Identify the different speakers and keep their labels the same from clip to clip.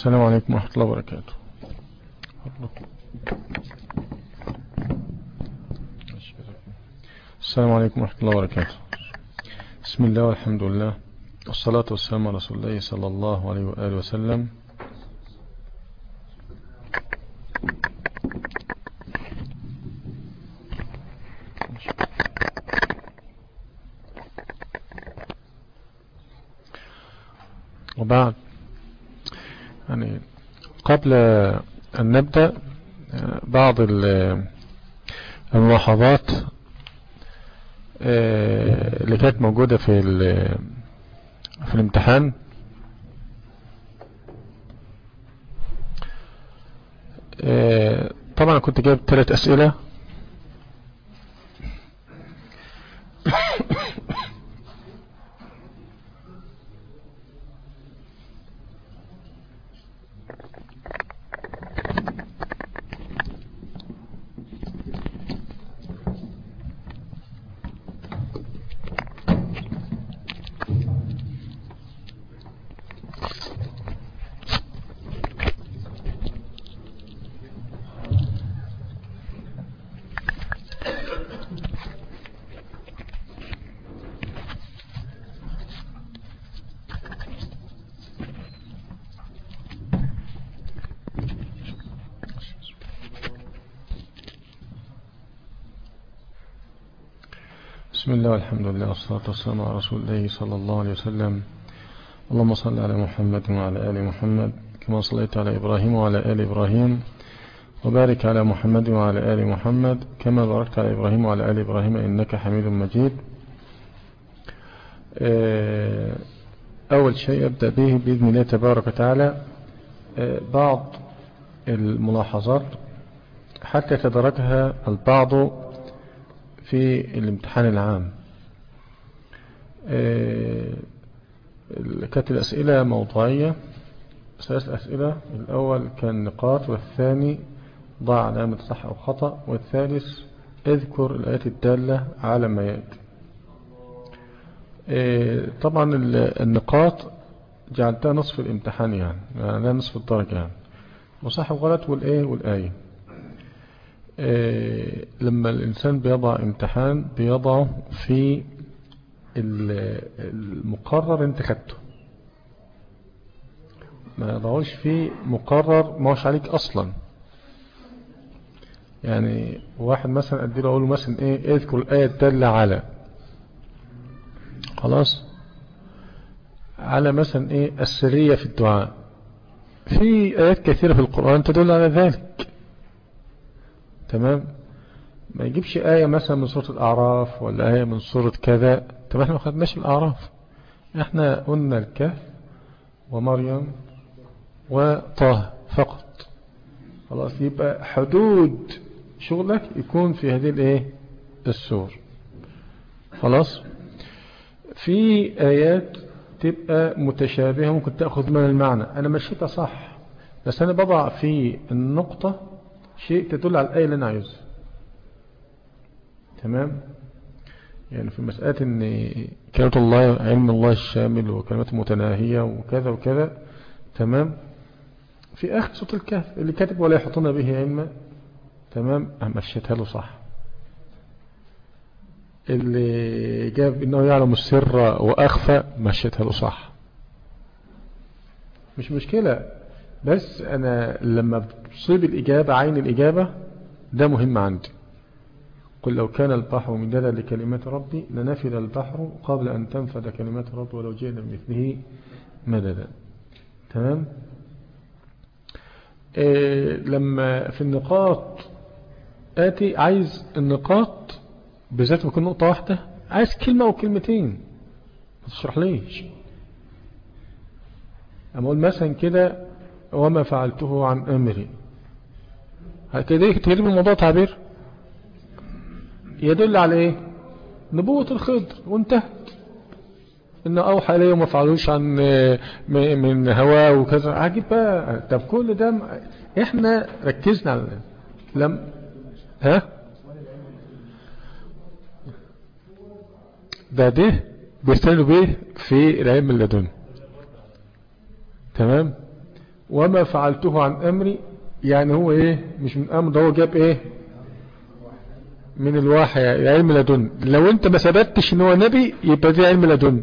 Speaker 1: السلام عليكم ورحمة الله وبركاته السلام عليكم ورحمة الله وبركاته بسم الله والحمد لله والصلاة والسلام على رسول الله صلى الله عليه وآله وسلم وبعد يعني قبل أن نبدأ بعض الملاحظات اللي كانت موجودة في في الامتحان طبعا كنت جايب ثلاث أسئلة بسم الله والحمد لله والصلاة والسلام على رسول الله صلى الله عليه وسلم اللهم صل على محمد وعلى آل محمد كما صليت على إبراهيم وعلى آل إبراهيم وبارك على محمد وعلى آل محمد كما باركت على إبراهيم وعلى آل إبراهيم إنك حميد مجيد أول شيء أبدأ به بإذن الله تبارك وتعالى بعض الملاحظات حتى تدركها البعض في الامتحان العام كانت الأسئلة موضوعية ثلاث أسئلة الأول كان نقاط والثاني ضع علامة صح أو خطأ والثالث اذكر الآيات الدالة على ما يأتي طبعا النقاط جعلتها نصف الامتحان يعني لا نصف الدرجة يعني وصح وغلط والآية والآية لما الإنسان بيضع امتحان بيضعه في المقرر انت خدته ما يضعوش في مقرر ما هوش عليك أصلا يعني واحد مثلا أديله أقوله مثلا إيه اذكر الآية الدالة على خلاص على مثلا إيه السرية في الدعاء في آيات كثيرة في القرآن تدل على ذلك تمام ما يجيبش آية مثلا من سورة الأعراف ولا آية من سورة كذا طب احنا ما خدناش الأعراف احنا قلنا الكهف ومريم وطه فقط خلاص يبقى حدود شغلك يكون في هذه الايه السور خلاص في آيات تبقى متشابهة ممكن تأخذ من المعنى أنا مشيتها صح بس أنا بضع في النقطة شيء تدل على الآية اللي أنا عايزها تمام يعني في مسألة أن كلمة الله علم الله الشامل وكلمات متناهية وكذا وكذا تمام في آخر صوت الكهف اللي كاتب ولا يحطون به علما تمام مشيتها له صح اللي جاب انه يعلم السر واخفى مشيتها له صح مش مشكلة بس انا لما بتصيب الاجابة عين الاجابة ده مهم عندي قل لو كان البحر مددا لكلمات ربي لنفذ البحر قبل ان تنفذ كلمات ربي ولو جئنا بمثله مددا تمام إيه لما في النقاط آتي عايز النقاط بالذات بكون نقطة واحدة عايز كلمة أو كلمتين ما تشرح ليش أما أقول مثلا كده وما فعلته عن أمري هكذا تجرب الموضوع تعبير يدل على ايه نبوة الخضر وانتهت ان اوحى اليه وما فعلوش عن من هواه وكذا عجيب بقى طب كل ده احنا ركزنا على لم ها ده ده بيستنوا بيه في العلم اللدن تمام وما فعلته عن أمري يعني هو إيه مش من أمر ده هو جاب إيه من الوحي يعني علم لدن لو أنت ما ثبتش إن هو نبي يبقى دي علم لدن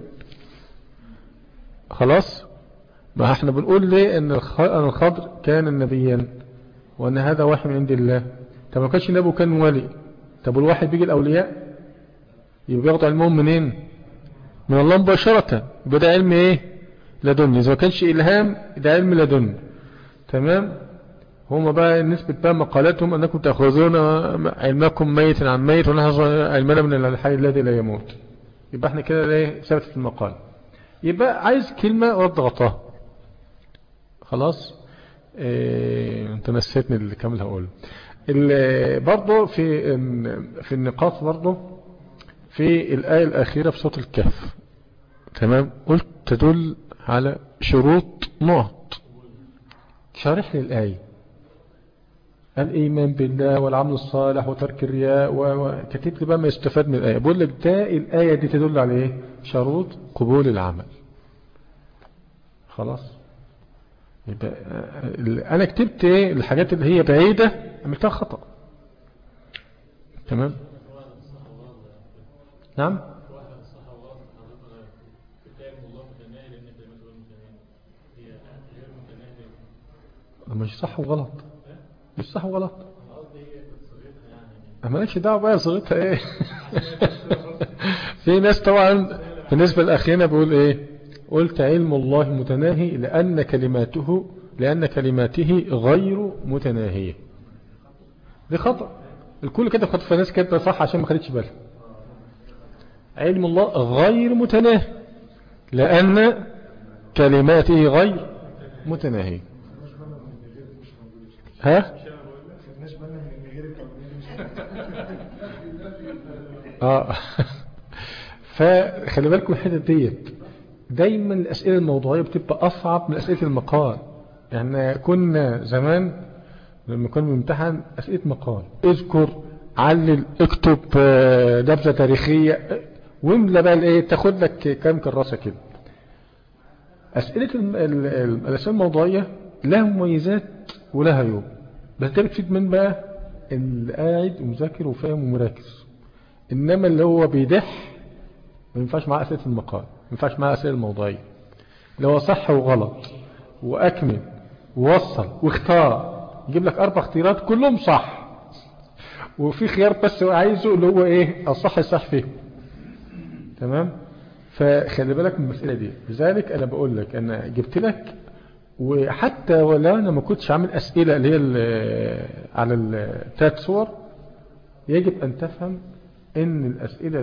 Speaker 1: خلاص ما احنا بنقول ليه ان الخضر كان نبيا وان هذا وحي من عند الله طب ما كانش نبي وكان ولي طب الواحد بيجي الاولياء يبقى بياخدوا علمهم منين من الله مباشرة يبقى ده علم ايه لدن اذا ما كانش الهام ده علم لدن تمام هم بقى نسبة بقى مقالاتهم انكم تأخذون علمكم ميت عن ميت ونحن علمنا من الحي الذي لا يموت يبقى احنا كده ليه ثبتت المقال يبقى عايز كلمة واضغطها خلاص إيه انت نسيتني اللي كامل هقول برضه في في النقاط برضه في الآية الأخيرة في صوت الكهف تمام قلت تدل على شروط نقط شارح لي الآية الإيمان بالله والعمل الصالح وترك الرياء وكتب لي بقى ما يستفاد من الآية بقول لك ده الآية دي تدل على إيه شروط قبول العمل خلاص يبقى أنا كتبت إيه الحاجات اللي هي بعيدة عملتها خطأ تمام نعم مش صح وغلط مش صح وغلط مالكش دعوه بقى صيغتها ايه في ناس طبعا بالنسبه لاخينا بيقول ايه قلت علم الله متناهي لان كلماته لان كلماته غير متناهيه دي خطا الكل كده خطا في ناس كده صح عشان ما خدتش بالها علم الله غير متناهي لان كلماته غير متناهيه ها اه فخلي بالكم الحته ديت دايما الاسئله الموضوعيه بتبقى اصعب من اسئله المقال يعني كنا زمان لما كنا بنمتحن اسئله مقال اذكر علل اكتب نبذه تاريخيه واملى بقى الايه تاخد لك كام كراسه كده اسئله الاسئله الموضوعيه لها مميزات ولها عيوب بس ده بتفيد من بقى اللي قاعد ومذاكر وفاهم ومركز انما اللي هو بيدح ما ينفعش معاه اسئله المقال ما ينفعش معاه اسئله الموضوعيه اللي هو صح وغلط واكمل ووصل واختار يجيب لك اربع اختيارات كلهم صح وفي خيار بس هو عايزه اللي هو ايه الصح الصح فيه تمام فخلي بالك من المساله دي لذلك انا بقول لك انا جبت لك وحتى ولا انا ما كنتش عامل اسئله اللي هي على الثلاث صور يجب ان تفهم ان الاسئله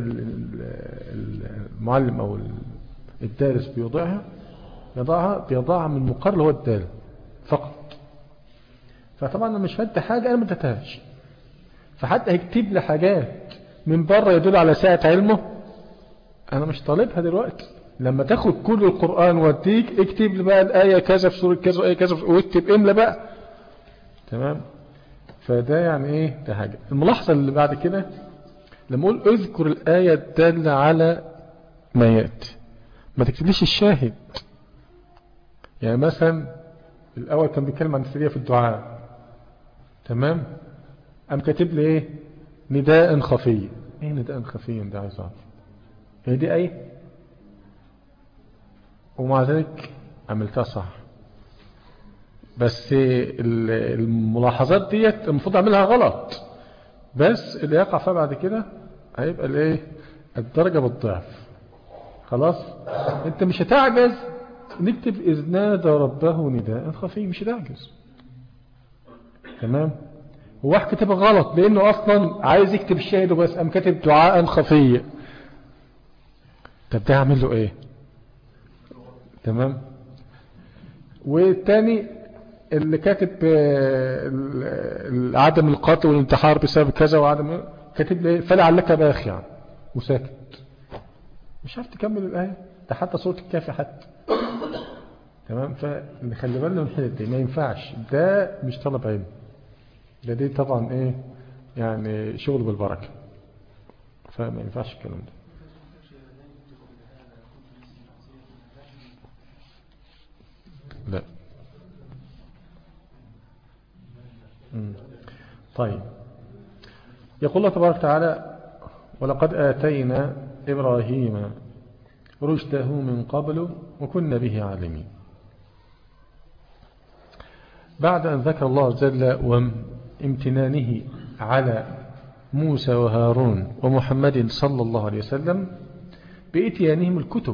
Speaker 1: المعلم او الدارس بيوضعها يضعها بيضعها من مقر اللي هو الدال فقط فطبعا انا مش فهمت حاجه انا ما اديتهاش فحتى هيكتب لي حاجات من بره يدل على سعه علمه انا مش طالبها دلوقتي لما تاخد كل القرآن واديك اكتب لي بقى الآية كذا في سورة كذا وآية كذا واكتب املى بقى تمام فده يعني ايه ده حاجة الملاحظة اللي بعد كده لما اقول اذكر الآية الدالة على ما يأتي ما تكتبليش الشاهد يعني مثلا الأول كان بيتكلم عن السرية في الدعاء تمام أم كاتب لي ايه نداء خفي ايه نداء خفي ده عايز اعرف هي دي ايه ومع ذلك عملتها صح بس الملاحظات ديت المفروض اعملها غلط بس اللي يقع فيها بعد كده هيبقى الايه الدرجة بالضعف خلاص انت مش هتعجز نكتب اذ نادى ربه نداء خفي مش هتعجز تمام هو واحد كتبها غلط لانه اصلا عايز يكتب الشاهد وبس قام كاتب دعاء خفي طب ده هعمل له ايه تمام والتاني اللي كاتب عدم القتل والانتحار بسبب كذا وعدم كاتب لي فلعلك باخع وساكت مش عارف تكمل الآية ده حتى صوت الكافي حتى تمام فنخلي بالنا من الحته دي ما ينفعش ده مش طلب علم ده دي طبعا ايه يعني شغل بالبركه فما ينفعش الكلام ده لا طيب يقول الله تبارك وتعالى ولقد آتينا إبراهيم رشده من قبل وكنا به عالمين بعد أن ذكر الله جل وامتنانه على موسى وهارون ومحمد صلى الله عليه وسلم بإتيانهم الكتب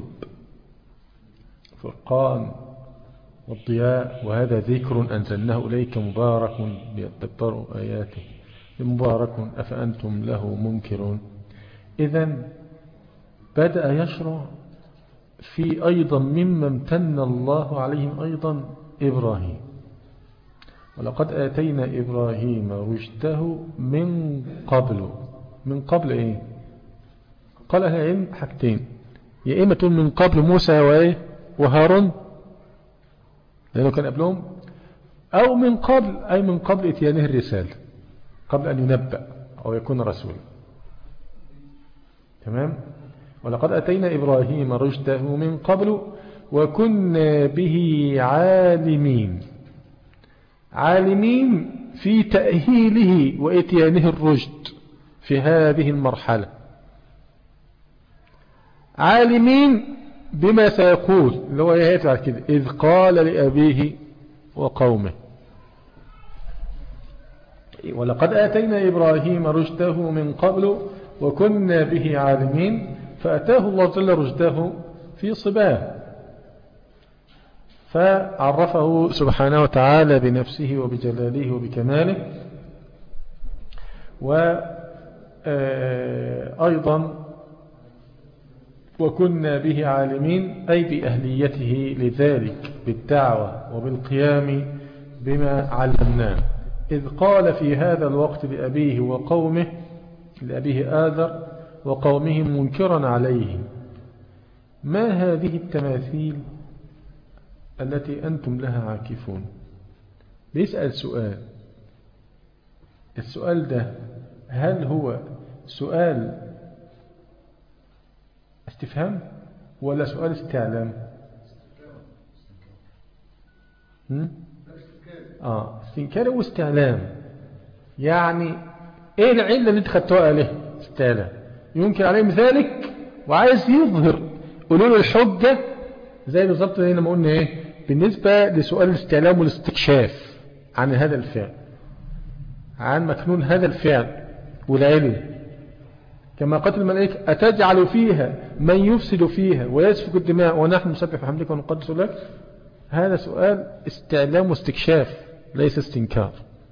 Speaker 1: فرقان والضياء وهذا ذكر أنزلناه إليك مبارك ليتدبروا آياته مبارك أفأنتم له منكرون إذا بدأ يشرع في أيضا مما امتن الله عليهم أيضا إبراهيم ولقد آتينا إبراهيم رشده من قبل من قبل إيه قال أهل العلم حاجتين يا إما تقول من قبل موسى وإيه وهارون لأنه كان قبلهم أو من قبل أي من قبل إتيانه الرسالة قبل أن ينبأ أو يكون رسولا تمام ولقد أتينا إبراهيم رشده من قبل وكنا به عالمين عالمين في تأهيله وإتيانه الرشد في هذه المرحلة عالمين بما سيقول اللي هو يهيت كده إذ قال لأبيه وقومه ولقد آتينا إبراهيم رشده من قبل وكنا به عالمين فأتاه الله جل رشده في صباه فعرفه سبحانه وتعالى بنفسه وبجلاله وبكماله وأيضا وكنا به عالمين أي بأهليته لذلك بالدعوة وبالقيام بما علمناه إذ قال في هذا الوقت لأبيه وقومه لأبيه آذر وقومه منكرا عليه ما هذه التماثيل التي أنتم لها عاكفون بيسأل سؤال السؤال ده هل هو سؤال استفهام ولا سؤال استعلام اه استنكار واستعلام يعني ايه العلة اللي انت خدتوها له استعلام يمكن عليهم ذلك وعايز يظهر قولوا له الحجة زي بالظبط هنا ما قلنا ايه بالنسبة لسؤال الاستعلام والاستكشاف عن هذا الفعل عن مكنون هذا الفعل والعلم كما قتل الملائكة أتجعل فيها من يفسد فيها ويسفك الدماء ونحن نسبح بحمدك ونقدس لك هذا سؤال استعلام واستكشاف ليس استنكار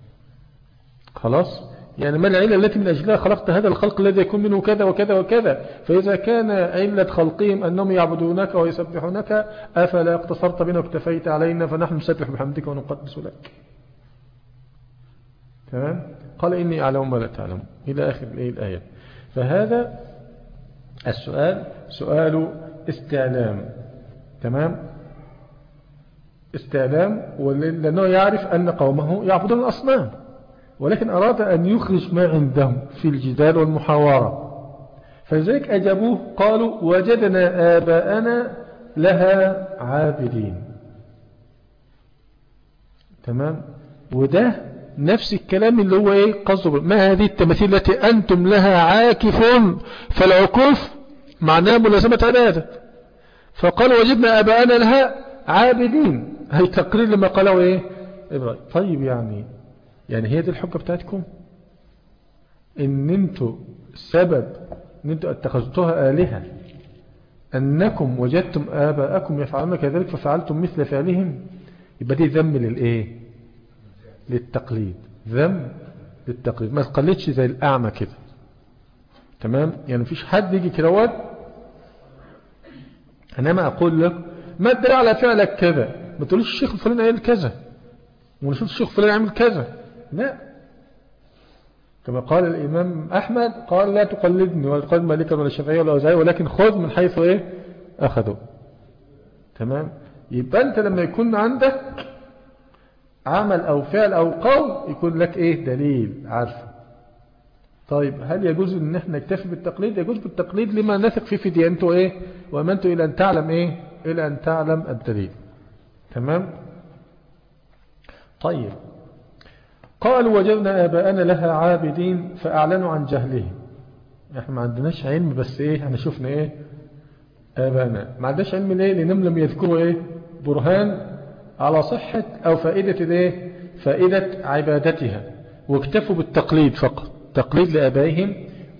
Speaker 1: خلاص يعني ما العلة التي من أجلها خلقت هذا الخلق الذي يكون منه كذا وكذا وكذا فإذا كان علة خلقهم أنهم يعبدونك ويسبحونك أفلا اقتصرت بنا واكتفيت علينا فنحن نسبح بحمدك ونقدس لك تمام قال إني أعلم ما لا تعلم إلى آخر الآية فهذا السؤال سؤال استعلام تمام استعلام لأنه يعرف أن قومه يعبدون الأصنام ولكن أراد أن يخرج ما عندهم في الجدال والمحاورة فلذلك أجابوه قالوا وجدنا آباءنا لها عابدين تمام وده نفس الكلام اللي هو ايه قصده ما هذه التماثيل التي أنتم لها عاكفون فالعكوف معناه ملازمة عبادة فقالوا وجدنا آباءنا لها عابدين هي تقرير لما قالوا ايه إبراهيم طيب يعني يعني هي دي الحجة بتاعتكم ان انتوا سبب ان انتوا اتخذتوها آلهة انكم وجدتم آباءكم يفعلون كذلك ففعلتم مثل فعلهم يبقى دي ذم للايه للتقليد ذم للتقليد ما تقلدش زي الأعمى كده تمام يعني مفيش حد يجي كده أنا ما أقول لك ما تدري على فعلك كذا ما تقولش الشيخ الفلاني قال كذا ونشوف الشيخ الفلاني عمل كذا لا كما قال الإمام أحمد قال لا تقلدني ولا تقلد مالكا ولا الشافعية ولا أوزاعي ولكن خذ من حيث إيه أخذوا تمام يبقى أنت لما يكون عندك عمل أو فعل أو قول يكون لك إيه دليل عارفه طيب هل يجوز ان احنا نكتفي بالتقليد يجوز بالتقليد لما نثق فيه في ديانته ايه وامنته الى ان تعلم ايه الى ان تعلم الدليل تمام طيب قالوا وجدنا آباءنا لها عابدين فأعلنوا عن جهلهم احنا ما عندناش علم بس ايه احنا شفنا ايه آباءنا ما عندناش علم ليه لأنهم لم يذكروا ايه برهان على صحة أو فائدة الايه فائدة عبادتها واكتفوا بالتقليد فقط تقليد لآبائهم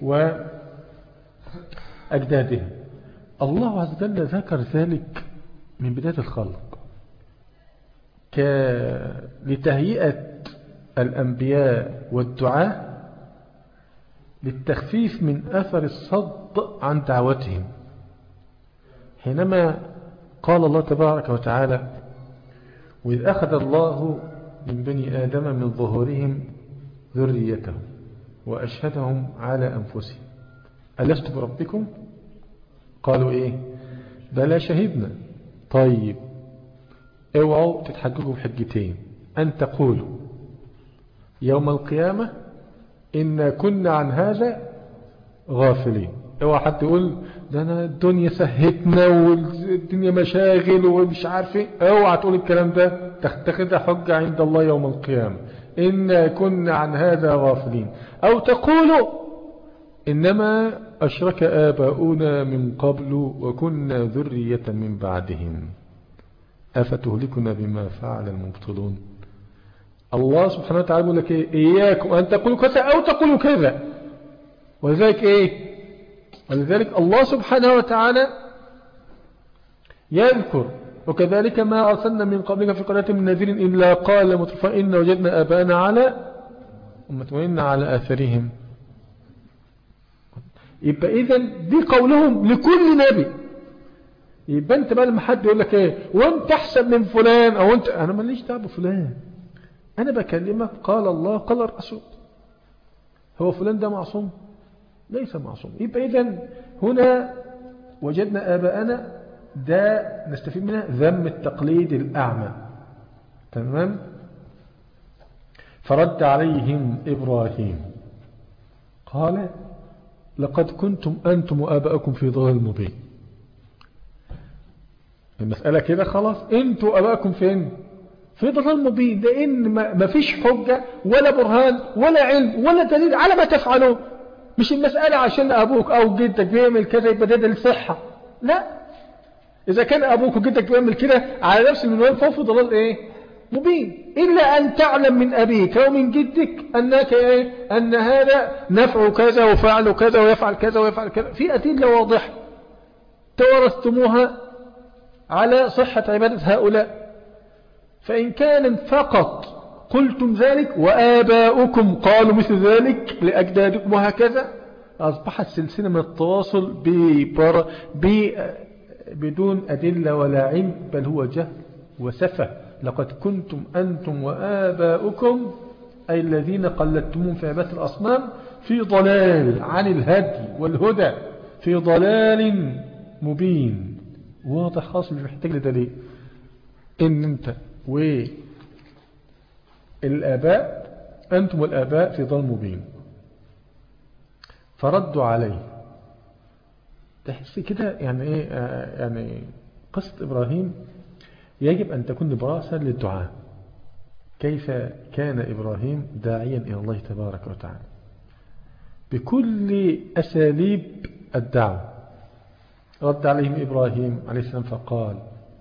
Speaker 1: وأجدادهم الله عز وجل ذكر ذلك من بداية الخلق ك... لتهيئة الأنبياء والدعاء للتخفيف من أثر الصد عن دعوتهم حينما قال الله تبارك وتعالى وإذ أخذ الله من بني آدم من ظهورهم ذريتهم وأشهدهم على أنفسهم ألست بربكم قالوا إيه بلا شهدنا طيب اوعوا تتحققوا بحجتين أن تقولوا يوم القيامة إن كنا عن هذا غافلين اوعى حد يقول ده أنا الدنيا سهتنا والدنيا مشاغل ومش عارف ايه اوعى تقول الكلام ده تاخدها حجة عند الله يوم القيامة إن كنا عن هذا غافلين أو تقولوا إنما أشرك آباؤنا من قبل وكنا ذرية من بعدهم أفتهلكنا بما فعل المبطلون الله سبحانه وتعالى يقول لك إيه إياكم أن تقولوا كذا أو تقولوا كذا ولذلك إيه ولذلك الله سبحانه وتعالى يذكر وكذلك ما أرسلنا من قبلك في قرية من نذير إلا قال مطرفا إن وجدنا أبانا على ومتوئنا على آثارهم يبقى إذا دي قولهم لكل نبي يبقى انت بقى لما حد يقول لك ايه وانت احسن من فلان او انت انا ماليش دعوه بفلان انا بكلمك قال الله قال الرسول هو فلان ده معصوم ليس معصوم يبقى اذا هنا وجدنا اباءنا ده نستفيد منها ذم التقليد الاعمى تمام فرد عليهم ابراهيم قال لقد كنتم أنتم وآباءكم في ضلال مبين المسألة كده خلاص انتوا أباءكم فين في ضلال مبين ده إن ما فيش حجة ولا برهان ولا علم ولا دليل على ما تفعلون مش المسألة عشان أبوك أو جدك بيعمل كذا يبقى ده دليل صحة لا إذا كان أبوك وجدك بيعمل كده على نفس المنوال فهو في ضلال إيه مبين إلا أن تعلم من أبيك أو من جدك أنك إيه أن هذا نفع كذا وفعل كذا ويفعل كذا ويفعل كذا في أدلة واضحة تورثتموها على صحة عبادة هؤلاء فإن كان فقط قلتم ذلك وآباؤكم قالوا مثل ذلك لأجدادكم وهكذا أصبحت سلسلة من التواصل ببر... ب... بدون أدلة ولا علم بل هو جهل وسفه لقد كنتم أنتم وآباؤكم أي الذين قلدتمون في عبادة الأصنام في ضلال عن الهدي والهدى في ضلال مبين واضح خاص مش محتاج لدليل إن أنت والآباء أنتم والآباء في ضلال مبين فردوا عليه تحس كده يعني إيه يعني قصة إبراهيم يجب أن تكون براسا للدعاء كيف كان إبراهيم داعيا إلى الله تبارك وتعالى بكل أساليب الدعوة رد عليهم إبراهيم عليه السلام فقال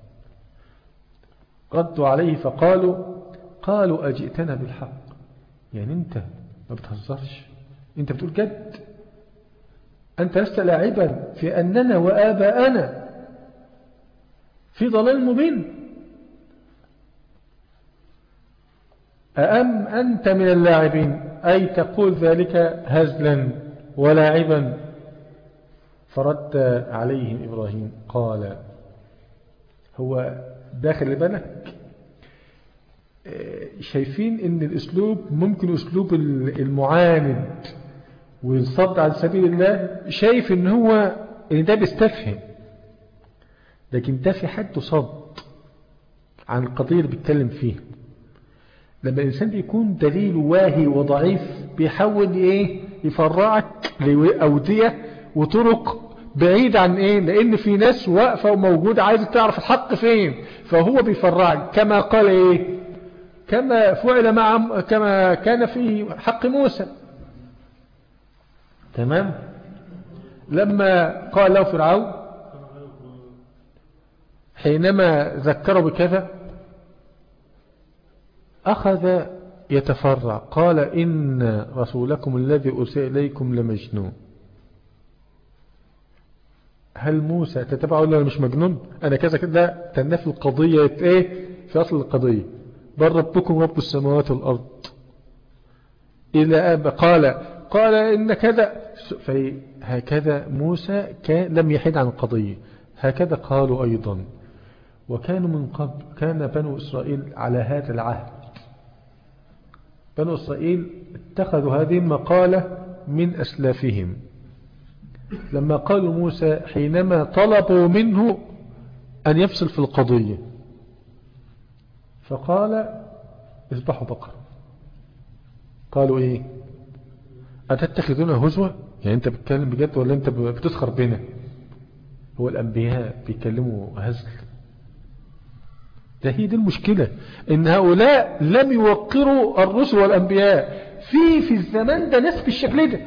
Speaker 1: ردوا عليه فقالوا قالوا أجئتنا بالحق يعني أنت ما بتهزرش أنت بتقول جد أنت لست لاعبا في أننا وآباءنا في ضلال مبين أأم أنت من اللاعبين أي تقول ذلك هزلا ولاعبا فرد عليهم إبراهيم قال هو داخل بالك شايفين ان الاسلوب ممكن اسلوب المعاند والصد عن سبيل الله شايف ان هو ان ده بيستفهم لكن ده في حد صد عن القضية اللي بيتكلم فيها لما الإنسان بيكون دليل واهي وضعيف بيحاول إيه يفرعك لأودية وطرق بعيد عن إيه لأن في ناس واقفة وموجودة عايزة تعرف الحق فين فهو بيفرعك كما قال إيه كما فعل مع كما كان في حق موسى تمام لما قال له فرعون حينما ذكروا بكذا أخذ يتفرع قال إن رسولكم الذي أرسل إليكم لمجنون هل موسى تتبع ولا مش مجنون أنا كذا كده تنفي القضية إيه في أصل القضية بل ربكم رب السماوات والأرض إلى أب قال قال إن كذا فهكذا موسى كان لم يحد عن القضية هكذا قالوا أيضا وكانوا من قبل كان بنو إسرائيل على هذا العهد بنو إسرائيل اتخذوا هذه المقالة من أسلافهم لما قالوا موسى حينما طلبوا منه أن يفصل في القضية فقال اذبحوا بقر قالوا ايه أتتخذون هزوة يعني انت بتتكلم بجد ولا انت بتسخر بنا هو الأنبياء بيكلموا هزل ده هي دي المشكلة ان هؤلاء لم يوقروا الرسل والأنبياء في في الزمان ده ناس بالشكل ده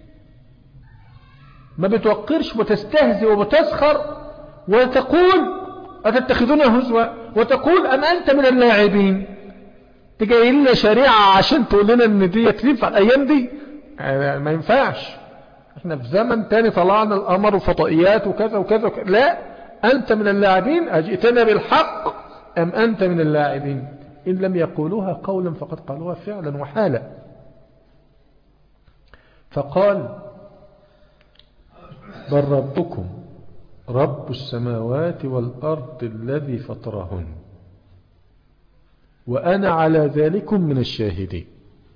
Speaker 1: ما بتوقرش وتستهزئ وبتسخر وتقول أتتخذون هزوة وتقول أم أنت من اللاعبين تجي لنا شريعة عشان تقول لنا ان دي تنفع الأيام دي ما ينفعش احنا في زمن تاني طلعنا الأمر وفضائيات وكذا وكذا, وكذا لا أنت من اللاعبين أجئتنا بالحق أم أنت من اللاعبين إن لم يقولوها قولا فقد قالوها فعلا وحالا فقال بل ربكم رب السماوات والأرض الذي فطرهن وأنا على ذلكم من الشاهدين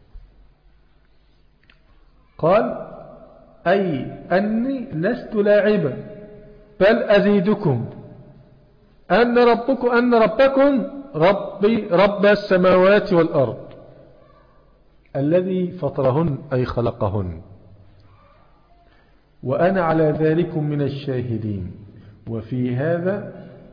Speaker 1: قال أي أني لست لاعبا بل أزيدكم أن ربكم أن ربكم ربي رب السماوات والأرض الذي فطرهن أي خلقهن وأنا على ذلك من الشاهدين وفي هذا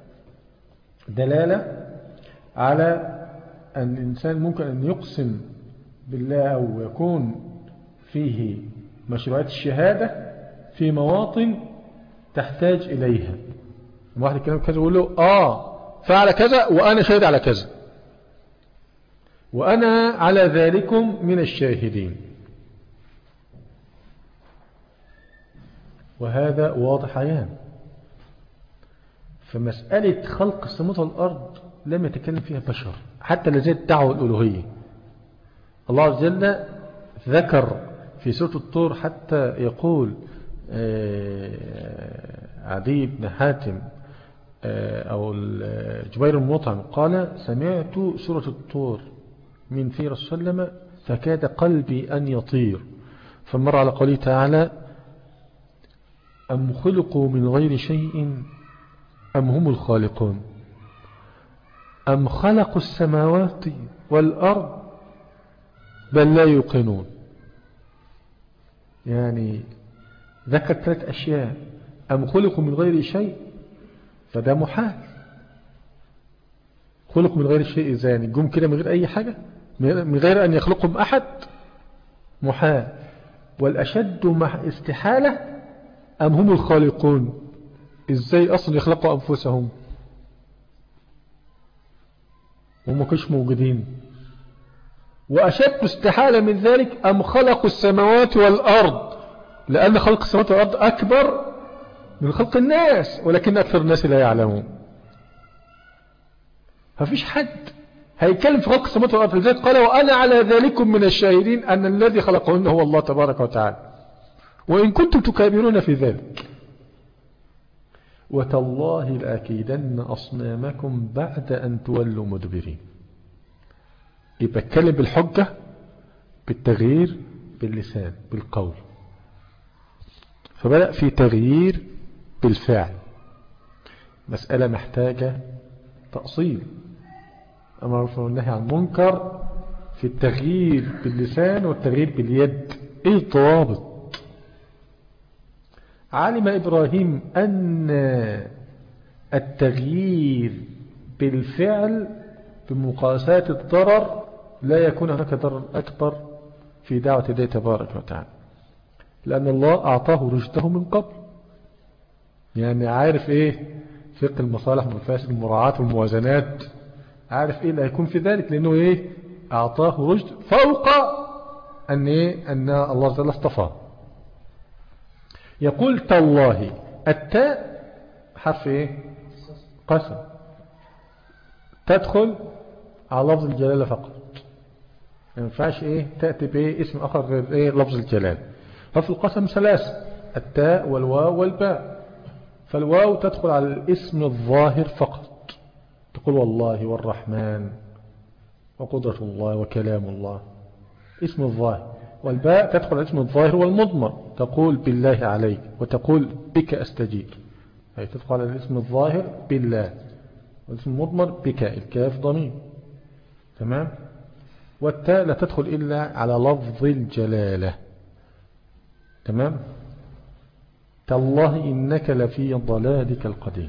Speaker 1: دلالة على أن الإنسان ممكن أن يقسم بالله أو يكون فيه مشروعات الشهادة في مواطن تحتاج إليها واحد كلام كذا يقول له آه فعل كذا وأنا شاهد على كذا وأنا على ذلكم من الشاهدين وهذا واضح عيان فمسألة خلق السماوات والأرض لم يتكلم فيها بشر حتى لزيت الدعوة الألوهية الله عز وجل ذكر في سورة الطور حتى يقول عدي بن حاتم أو جبير المطعم قال سمعت سورة الطور من في رسول الله فكاد قلبي أن يطير فمر على قوله تعالى أم خلقوا من غير شيء أم هم الخالقون أم خلقوا السماوات والأرض بل لا يوقنون يعني ذكر ثلاث أشياء أم خلقوا من غير شيء فده محال خلقوا من غير شيء إذا يعني جم كده من غير أي حاجة من غير أن يخلقهم أحد محال والأشد مع استحالة أم هم الخالقون إزاي أصلا يخلقوا أنفسهم وهم كش موجودين وأشد استحالة من ذلك أم خلقوا السماوات والأرض لأن خلق السماوات والأرض أكبر من خلق الناس ولكن أكثر الناس لا يعلمون ففيش حد هيتكلم في خلق السماوات والأرض لذلك قال وأنا على ذلكم من الشاهدين أن الذي خلقهن هو الله تبارك وتعالى وإن كنتم تكابرون في ذلك وتالله لأكيدن أصنامكم بعد أن تولوا مدبرين يبقى اتكلم بالحجة بالتغيير باللسان بالقول فبدأ في تغيير بالفعل مسألة محتاجة تأصيل أمر والنهي عن منكر في التغيير باللسان والتغيير باليد ايه الضوابط علم إبراهيم أن التغيير بالفعل بمقاسات الضرر لا يكون هناك ضرر أكبر في دعوة الله تبارك وتعالى لأن الله أعطاه رشده من قبل يعني عارف إيه فقه المصالح والمفاسد المراعاة والموازنات عارف إيه اللي هيكون في ذلك لأنه إيه أعطاه رشد فوق أن, إيه أن الله جل اصطفاه يقول تالله التاء حرف إيه قسم تدخل على لفظ الجلالة فقط ما ينفعش إيه تأتي بإيه اسم آخر غير إيه لفظ الجلالة ففي القسم ثلاثة التاء والواو والباء فالواو تدخل على الاسم الظاهر فقط تقول والله والرحمن وقدرة الله وكلام الله اسم الظاهر والباء تدخل على اسم الظاهر والمضمر تقول بالله عليك وتقول بك أستجير أي تدخل على الاسم الظاهر بالله والاسم المضمر بك الكاف ضمير تمام والتاء لا تدخل إلا على لفظ الجلالة تمام تالله إنك لفي ضلالك القديم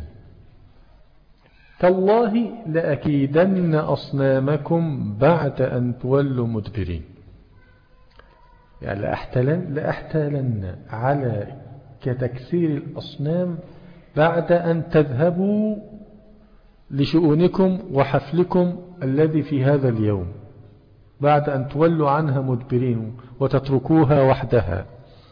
Speaker 1: تالله لأكيدن أصنامكم بعد أن تولوا مدبرين يعني لأحتلن, لأحتلن على كتكسير الأصنام بعد أن تذهبوا لشؤونكم وحفلكم الذي في هذا اليوم بعد أن تولوا عنها مدبرين وتتركوها وحدها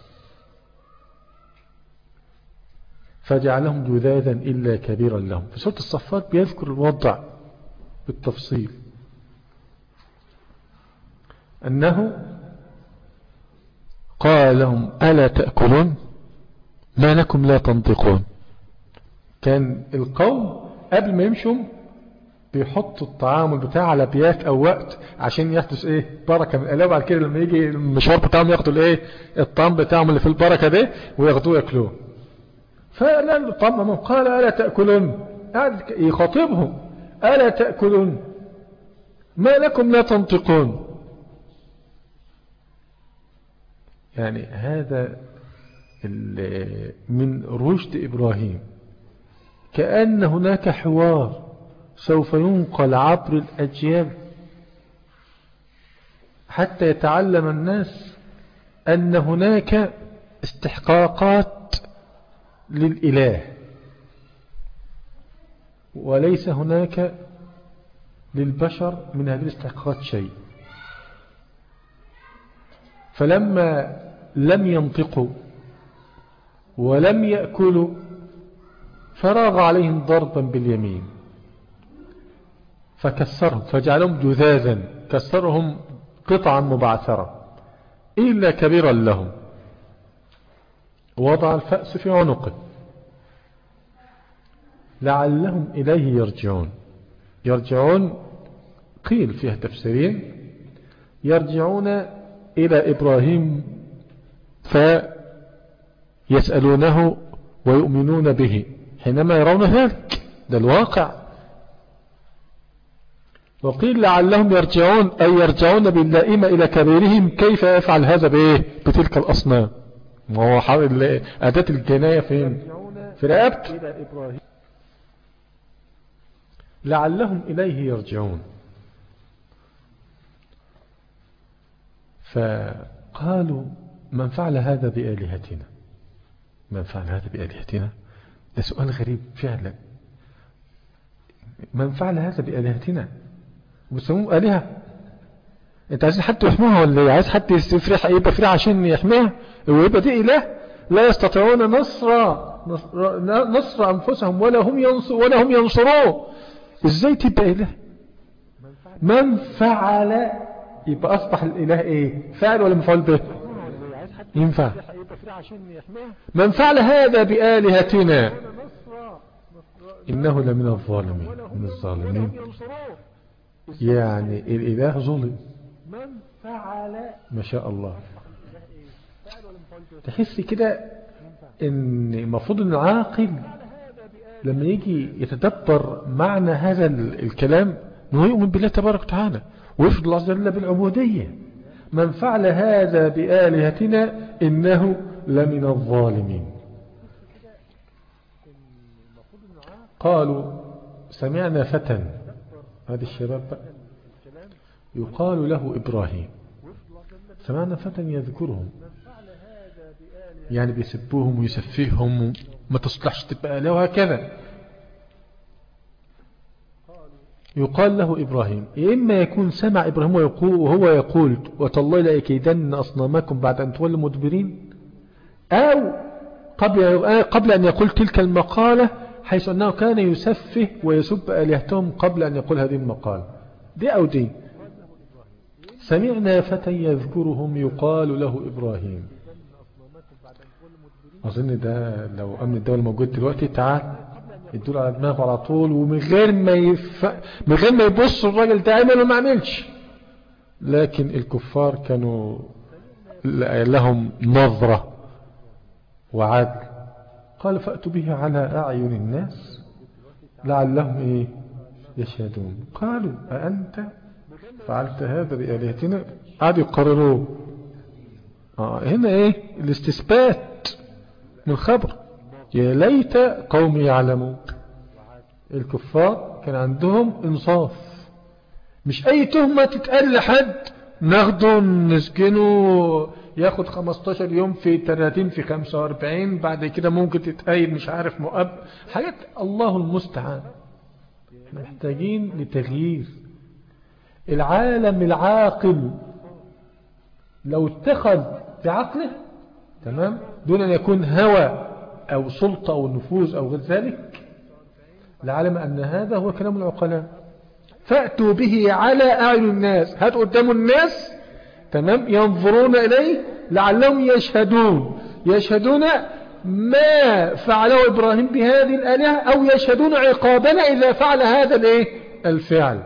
Speaker 1: فجعلهم جذاذا إلا كبيرا لهم في سورة الصفات بيذكر الوضع بالتفصيل أنه قال لهم ألا تأكلون ما لكم لا تنطقون كان القوم قبل ما يمشوا بيحطوا الطعام بتاع على بيات او وقت عشان يحدث ايه بركة من الالام بعد كده لما يجي المشوار بتاعهم ياخدوا الايه الطعام بتاعهم اللي في البركة ده وياخدوه ياكلوه فقال طمم قال ألا تأكلون قاعد يخاطبهم ألا تأكلون ما لكم لا تنطقون يعني هذا من رشد إبراهيم كأن هناك حوار سوف ينقل عبر الأجيال حتى يتعلم الناس أن هناك استحقاقات للإله وليس هناك للبشر من هذه الاستحقاقات شيء فلما لم ينطقوا ولم يأكلوا فراغ عليهم ضربا باليمين فكسرهم فجعلهم جذاذا كسرهم قطعا مبعثرة إلا كبيرا لهم وضع الفأس في عنقه لعلهم إليه يرجعون يرجعون قيل فيها تفسيرين يرجعون إلى إبراهيم فيسألونه ويؤمنون به حينما يرون ذلك ده الواقع وقيل لعلهم يرجعون أي يرجعون باللائمة إلى كبيرهم كيف يفعل هذا بإيه بتلك الأصنام ما هو حاول أداة الجناية فين في رقبته لعلهم إليه يرجعون فقالوا من فعل هذا بآلهتنا من فعل هذا بآلهتنا ده سؤال غريب فعلا من فعل هذا بآلهتنا وبسموه آلهة انت عايز حد يحموها ولا ايه عايز حد يفرح يبقى فرح عشان يحميها ويبقى دي إله لا يستطيعون نصر نصر أنفسهم ولا هم ينصر ولا هم ينصرون ازاي تبقى إله من فعل يبقى أصبح الإله إيه فعل ولا مفعول به ينفع من فعل هذا بآلهتنا إنه لمن الظالمين من الظالمين يعني الإله ظلم ما شاء الله تحس كده ان المفروض ان العاقل لما يجي يتدبر معنى هذا الكلام انه يؤمن بالله تبارك وتعالى ويفرض الله عز وجل بالعبودية من فعل هذا بآلهتنا إنه لمن الظالمين قالوا سمعنا فتى هذه الشباب بقى يقال له إبراهيم سمعنا فتى يذكرهم يعني بيسبوهم ويسفيهم ما تصلحش تبقى له وهكذا يقال له إبراهيم إما يكون سمع إبراهيم ويقول وهو يقول وتالله لا يكيدن أصنامكم بعد أن تولوا مدبرين أو قبل, قبل أن يقول تلك المقالة حيث أنه كان يسفه ويسب آلهتهم قبل أن يقول هذه المقالة دي أو دي سمعنا فتى يذكرهم يقال له إبراهيم أظن ده لو أمن الدولة موجود دلوقتي تعال يدول على دماغه على طول ومن غير ما يف... من غير ما يبص الراجل ده عمل وما عملش لكن الكفار كانوا لهم نظرة وعدل قال فأتوا به على أعين الناس لعلهم إيه يشهدون قالوا أأنت فعلت هذا بآلهتنا قعدوا يقرروه آه هنا إيه الاستثبات من خبر يا ليت قوم يعلمون الكفار كان عندهم انصاف مش اي تهمة تتقال لحد ناخده نسجنه ياخد 15 يوم في 30 في 45 بعد كده ممكن تتقيد مش عارف مؤب حاجات الله المستعان محتاجين لتغيير العالم العاقل لو اتخذ بعقله تمام دون أن يكون هوى أو سلطة أو نفوذ أو غير ذلك لعلم أن هذا هو كلام العقلاء فأتوا به على أعين الناس هات قدام الناس تمام ينظرون إليه لعلهم يشهدون يشهدون ما فعله إبراهيم بهذه الآلهة أو يشهدون عقابنا إذا فعل هذا الإيه؟ الفعل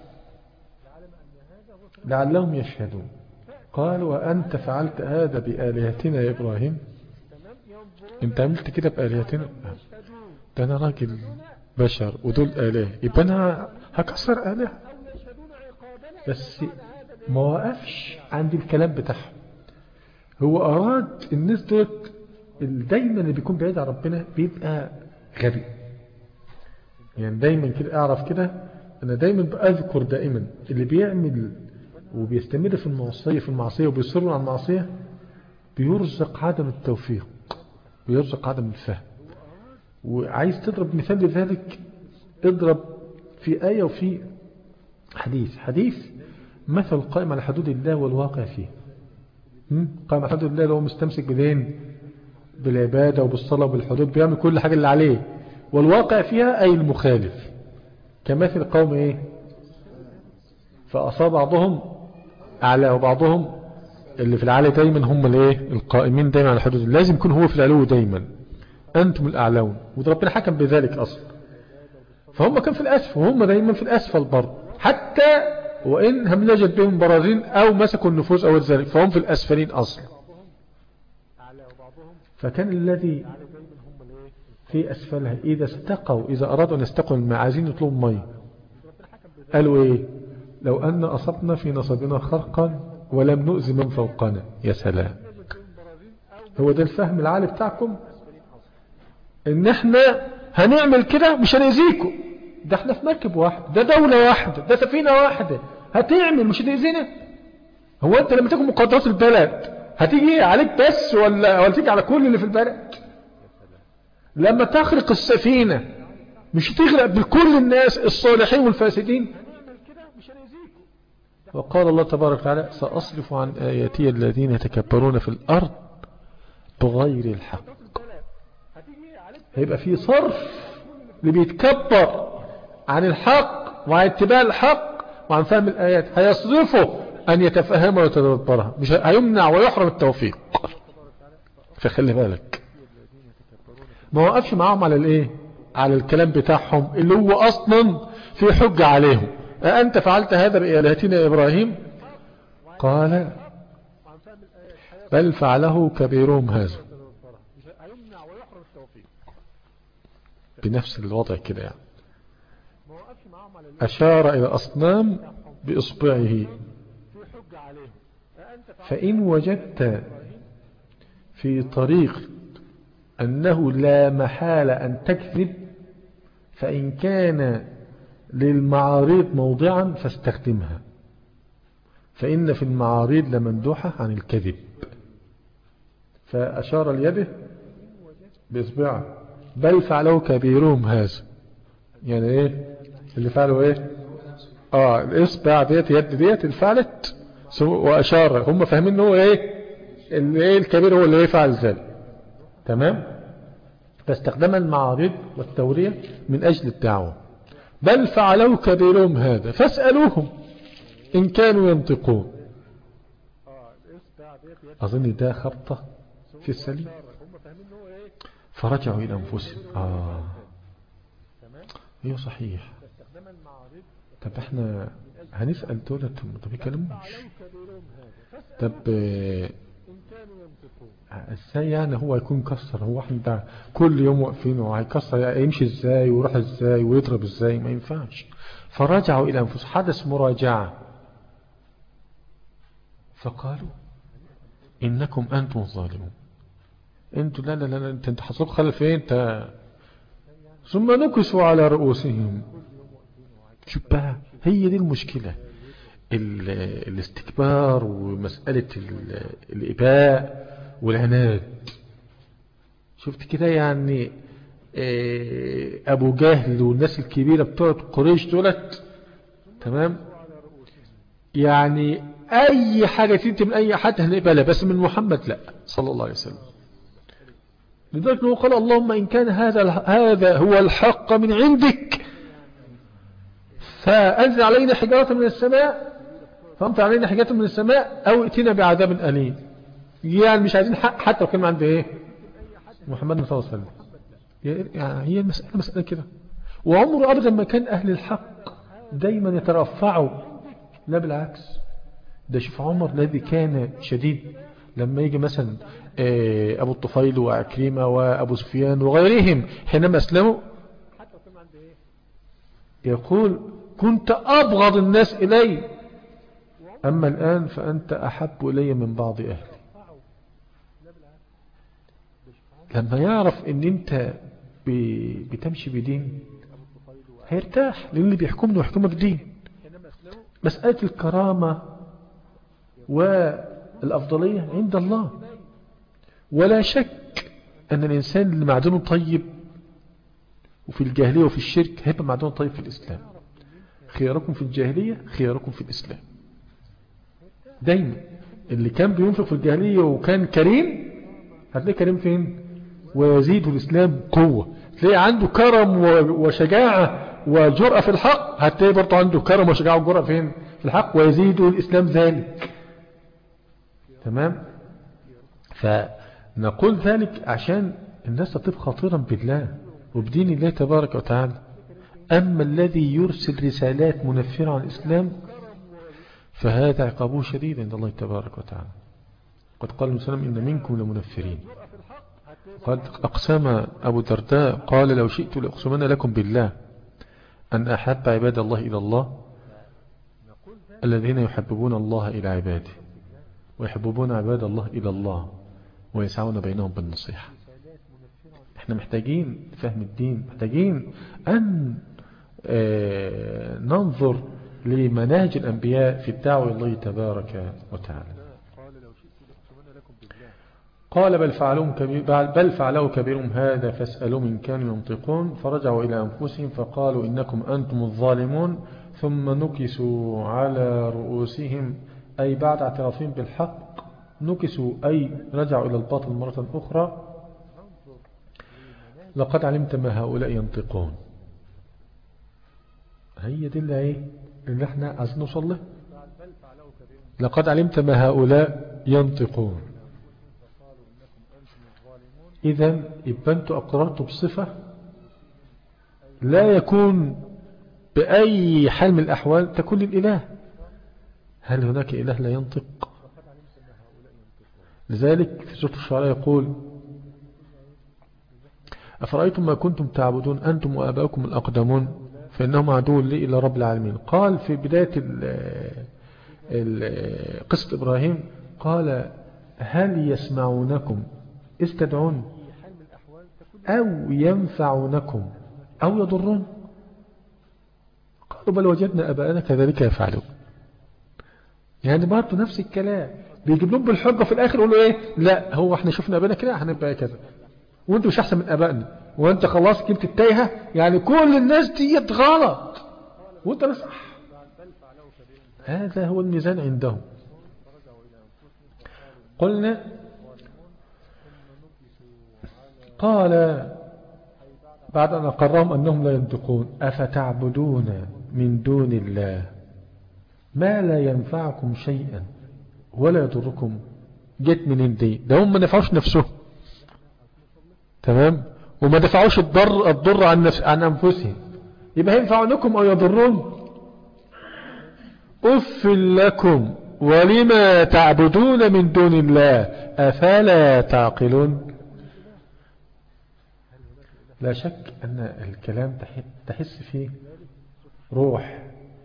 Speaker 1: لعلهم يشهدون قال وأنت فعلت هذا بآلهتنا يا إبراهيم انت عملت كده بآلهتنا ده أنا راجل بشر ودول آله يبقى أنا هكسر آله بس ما وقفش عند الكلام بتاعهم هو أراد الناس دوت دايما اللي بيكون بعيد عن ربنا بيبقى غبي يعني دايما كده أعرف كده أنا دايما بأذكر دائما اللي بيعمل وبيستمر في المعصية في المعصية وبيصر على المعصية بيرزق عدم التوفيق بيرزق عدم الفهم وعايز تضرب مثال لذلك اضرب في آية وفي حديث حديث مثل قائم على حدود الله والواقع فيه قائم على حدود الله لو مستمسك بدين بالعبادة وبالصلاة وبالحدود بيعمل كل حاجة اللي عليه والواقع فيها أي المخالف كمثل قوم إيه فأصاب بعضهم أعلى وبعضهم اللي في العالي دايما هم الايه القائمين دايما على حدود لازم يكون هو في العلو دايما أنتم الأعلون وده ربنا حكم بذلك أصلا فهم كان في الأسفل وهم دايما في الأسفل برضه حتى وإن هم نجد بهم برازين أو مسكوا النفوس أو ذلك فهم في الأسفلين أصلا فكان الذي في أسفلها إذا استقوا إذا أرادوا أن يستقوا المعازين يطلبوا مي قالوا إيه لو أن أصبنا في نصبنا خرقا ولم نؤذي من فوقنا يا سلام هو ده الفهم العالي بتاعكم ان احنا هنعمل كده مش هنأذيكم ده احنا في مركب واحد ده دولة واحدة ده سفينة واحدة هتعمل مش هتأذينا هو انت لما تكون مقدرات البلد هتيجي عليك بس ولا ولا تيجي على كل اللي في البلد لما تخرق السفينة مش هتغرق بكل الناس الصالحين والفاسدين وقال الله تبارك وتعالى سأصرف عن آياتي الذين يتكبرون في الأرض بغير الحق هيبقى في صرف اللي بيتكبر عن الحق وعن اتباع الحق وعن فهم الآيات هيصرفه أن يتفهمها ويتدبرها مش هيمنع ويحرم التوفيق فخلي بالك ما وقفش معاهم على الايه على الكلام بتاعهم اللي هو أصلا في حجة عليهم أأنت فعلت هذا بإلهتنا يا إبراهيم قال بل فعله كبيرهم هذا بنفس الوضع كده يعني أشار إلى أصنام بإصبعه فإن وجدت في طريق أنه لا محال أن تكذب فإن كان للمعارض موضعا فاستخدمها فإن في المعارض لمندوحة عن الكذب فأشار اليده بإصبعه بل فعله كبيرهم هذا يعني ايه اللي فعله ايه اه الاصبع ديت يد ديت اللي فعلت واشار هم فاهمين ان هو ايه اللي ايه الكبير هو اللي يفعل ذلك تمام فاستخدم المعارض والتورية من اجل الدعوة بل فعلوا كبيرهم هذا فاسألوهم ان كانوا ينطقون اظن ده خبطة في السليم فرجعوا الى انفسهم اه ايوه صحيح طب احنا هنسأل دولة طب يكلموش طب ازاي يعني هو يكون كسر هو احنا ده كل يوم واقفين وهيكسر يمشي ازاي ويروح ازاي ويضرب ازاي ما ينفعش فرجعوا الى انفسهم حدث مراجعة فقالوا انكم انتم الظالمون انتوا لا لا لا انت انت حصلك خلف ايه انت ثم نكسوا على رؤوسهم شوف بقى هي دي المشكلة الاستكبار ومسألة الإباء والعناد شفت كده يعني أبو جهل والناس الكبيرة بتوع قريش دولت تمام يعني أي حاجة تنتي من أي حد هنقبلها بس من محمد لا صلى الله عليه وسلم لذلك هو قال اللهم إن كان هذا هذا هو الحق من عندك فأنزل علينا حجارة من السماء فأمت علينا حجارة من السماء أو ائتنا بعذاب أليم يعني مش عايزين حق حتى لو كان عند إيه محمد صلى الله عليه وسلم يعني هي المسألة مسألة كده وعمره أبدا ما كان أهل الحق دايما يترفعوا لا بالعكس ده شوف عمر الذي كان شديد لما يجي مثلا أبو الطفيل وعكريمة وأبو سفيان وغيرهم حينما أسلموا يقول كنت أبغض الناس إلي أما الآن فأنت أحب إلي من بعض أهلي لما يعرف ان انت بتمشي بدين هيرتاح لان اللي بيحكمني ويحكمك دين مسألة الكرامة والأفضلية عند الله ولا شك أن الإنسان اللي معدنه طيب وفي الجاهلية وفي الشرك هيبقى معدنه طيب في الإسلام خياركم في الجاهلية خياركم في الإسلام دايما اللي كان بينفق في الجاهلية وكان كريم هتلاقي كريم فين ويزيد الإسلام قوة تلاقي عنده كرم وشجاعة وجرأة في الحق هتلاقي برضه عنده كرم وشجاعة وجرأة فين في الحق ويزيد الإسلام ذلك تمام فنقول ذلك عشان الناس تطيب خاطرا بالله وبدين الله تبارك وتعالى أما الذي يرسل رسالات منفرة عن الإسلام فهذا عقابه شديد عند الله تبارك وتعالى قد قال المسلم إن منكم لمنفرين قد أقسم أبو درداء قال لو شئت لأقسمن لكم بالله أن أحب عباد الله إلى الله الذين يحببون الله إلى عباده ويحببون عباد الله إلى الله ويسعون بينهم بالنصيحة احنا محتاجين فهم الدين محتاجين أن ننظر لمناهج الأنبياء في الدعوة الله تبارك وتعالى قال بل فعلهم كبير بل فعلوا كبيرهم هذا فاسألوا من كانوا ينطقون فرجعوا إلى أنفسهم فقالوا إنكم أنتم الظالمون ثم نكسوا على رؤوسهم أي بعد اعترافهم بالحق نكسوا أي رجعوا إلى الباطل مرة أخرى لقد علمت ما هؤلاء ينطقون هي دي اللي ايه اللي احنا عايزين نوصل له لقد علمت ما هؤلاء ينطقون إذا يبقى أنتوا أقررتوا بصفة لا يكون بأي حال من الأحوال تكون للإله هل هناك إله لا ينطق لذلك في سورة الشعراء يقول أفرأيتم ما كنتم تعبدون أنتم وآباؤكم الأقدمون فإنهم عدو لي إلى رب العالمين قال في بداية قصة إبراهيم قال هل يسمعونكم استدعون أو ينفعونكم أو يضرون قالوا بل وجدنا أباءنا كذلك يفعلون يعني برضه نفس الكلام بيجيب لهم بالحجة في الآخر يقولوا إيه لا هو إحنا شفنا أبانا كده هنبقى كذا وأنت مش أحسن من أبائنا وأنت خلاص جبت التايهة يعني كل الناس دي غلط وأنت بس صح هذا هو الميزان عندهم قلنا قال بعد أن أقرهم أنهم لا ينطقون أفتعبدون من دون الله ما لا ينفعكم شيئا ولا يضركم جت من دي ده هم ما نفعوش نفسهم تمام وما دفعوش الضر الضر عن, نفس عن أنفسهم يبقى ينفعونكم أو يضرون أف لكم ولما تعبدون من دون الله أفلا تعقلون لا شك أن الكلام تحس فيه روح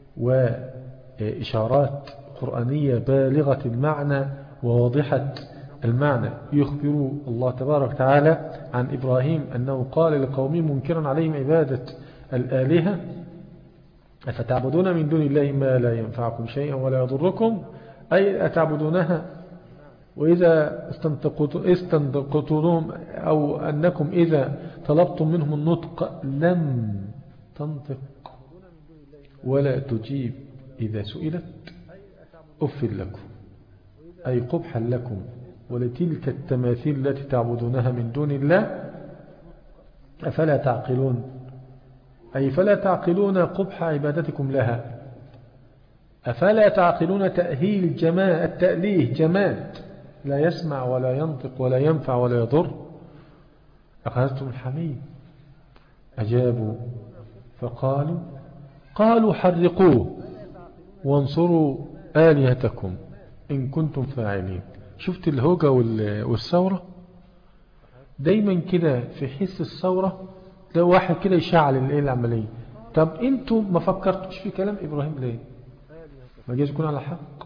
Speaker 1: وإشارات قرآنية بالغة المعنى وواضحة المعنى يخبر الله تبارك وتعالى عن إبراهيم أنه قال لقومه منكرا عليهم عبادة الآلهة أفتعبدون من دون الله ما لا ينفعكم شيئا ولا يضركم أي أتعبدونها وإذا استنطقتم أو أنكم إذا طلبتم منهم النطق لم تنطق ولا تجيب إذا سئلت أفل لكم أي قبحا لكم ولتلك التماثيل التي تعبدونها من دون الله أفلا تعقلون أي فلا تعقلون قبح عبادتكم لها أفلا تعقلون تأهيل جماع التأليه جماد لا يسمع ولا ينطق ولا ينفع ولا يضر أخذتم الحميد أجابوا فقالوا قالوا حرقوه وانصروا آلهتكم إن كنتم فاعلين شفت الهوجة والثورة دايما كده في حس الثورة لو واحد كده يشعل الايه العملية طب انتوا ما فكرتوش في كلام إبراهيم ليه ما جايز يكون على حق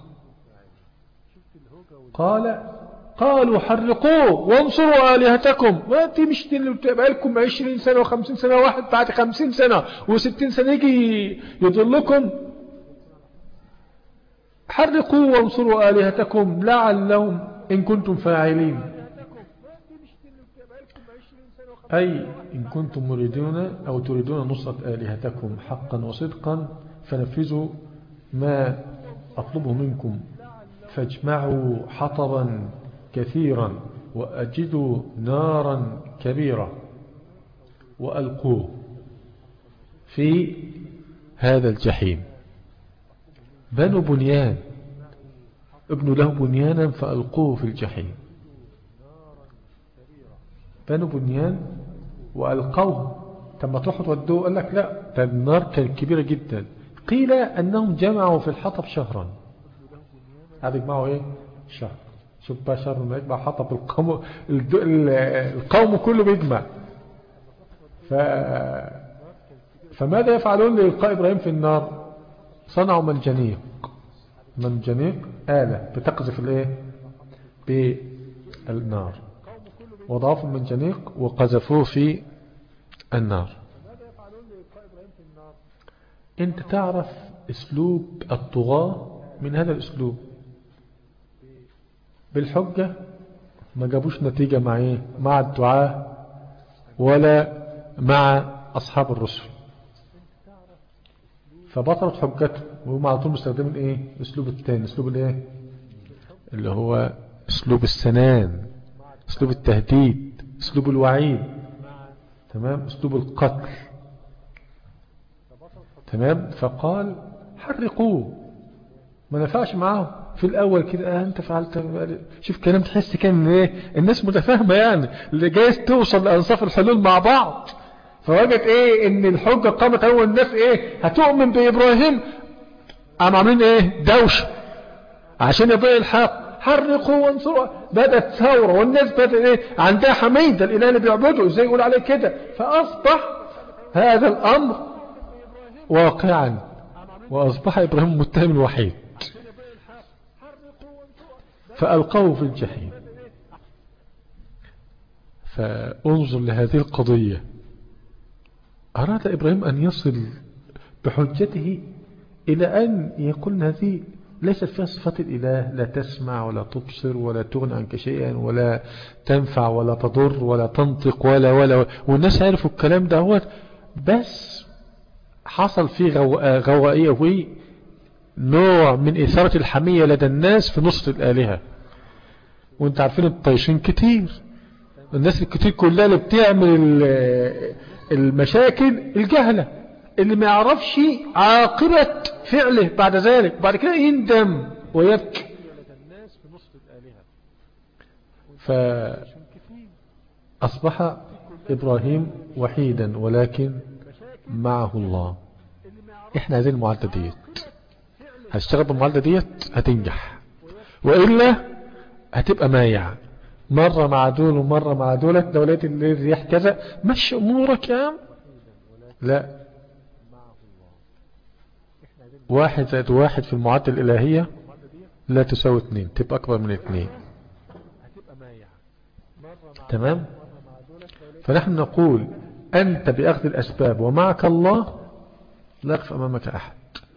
Speaker 1: قال قالوا حرقوه وانصروا آلهتكم وانت مش تبقى لكم 20 سنة و50 سنة واحد بعد 50 سنة و60 سنة يجي يضلكم حرقوا وانصروا آلهتكم لعلهم إن كنتم فاعلين أي إن كنتم مريدون أو تريدون نصرة آلهتكم حقا وصدقا فنفذوا ما أطلبه منكم فاجمعوا حطبا كثيرا وأجدوا نارا كبيرة وألقوه في هذا الجحيم بنوا بنيان ابنوا له بنيانا فألقوه في الجحيم بنوا بنيان وألقوه تم تروحوا تودوه قال لك لا ده النار كانت كبيرة جدا قيل أنهم جمعوا في الحطب شهرا هذا يجمعوا إيه شهر شوف بقى شهر ما يجمع حطب القوم القوم كله بيجمع ف... فماذا يفعلون لإلقاء إبراهيم في النار صنعوا منجنيق منجنيق آلة بتقذف الايه بالنار وضعفوا المنجنيق وقذفوه في النار انت تعرف اسلوب الطغاة من هذا الاسلوب بالحجة ما جابوش نتيجة مع ايه مع الدعاء ولا مع اصحاب الرسل فبطلت حجته وهم على طول مستخدمين ايه الاسلوب الثاني اسلوب الايه اللي هو اسلوب السنان اسلوب التهديد اسلوب الوعيد تمام اسلوب القتل تمام فقال حرقوه ما نفعش معاه في الاول كده آه انت فعلت شوف كلام تحس كان ايه الناس متفاهمه يعني اللي جايز توصل لانصاف الحلول مع بعض فوجد ايه ان الحجة قامت اول الناس ايه هتؤمن بابراهيم قام عاملين ايه دوشة عشان يضيع الحق حرقوا وانصروا بدأت ثورة والناس بدأت ايه عندها حميدة الاله اللي بيعبده ازاي يقول عليه كده فاصبح هذا الامر واقعا واصبح ابراهيم المتهم الوحيد فألقوه في الجحيم فانظر لهذه القضية أراد إبراهيم أن يصل بحجته إلى أن يقول هذه ليست فيها صفات الإله لا تسمع ولا تبصر ولا تغني عنك شيئا ولا تنفع ولا تضر ولا تنطق ولا ولا والناس عرفوا الكلام ده هو بس حصل فيه غوائية وي نوع من إثارة الحمية لدى الناس في نصر الآلهة وانت عارفين الطيشين كتير الناس الكتير كلها اللي بتعمل المشاكل الجهلة اللي ما يعرفش عاقبة فعله بعد ذلك بعد كده يندم ويبكي فأصبح إبراهيم وحيدا ولكن معه الله احنا عايزين المعادلة ديت هتشتغل بالمعادلة ديت هتنجح وإلا هتبقى مايع مرة مع دول ومرة مع دولت لو لقيت الرياح كذا مشي أمورك يا عم لا واحد زائد واحد في المعادلة الإلهية لا تساوي اثنين تبقى أكبر من اثنين تمام فنحن نقول أنت بأخذ الأسباب ومعك الله لا يقف أمامك أحد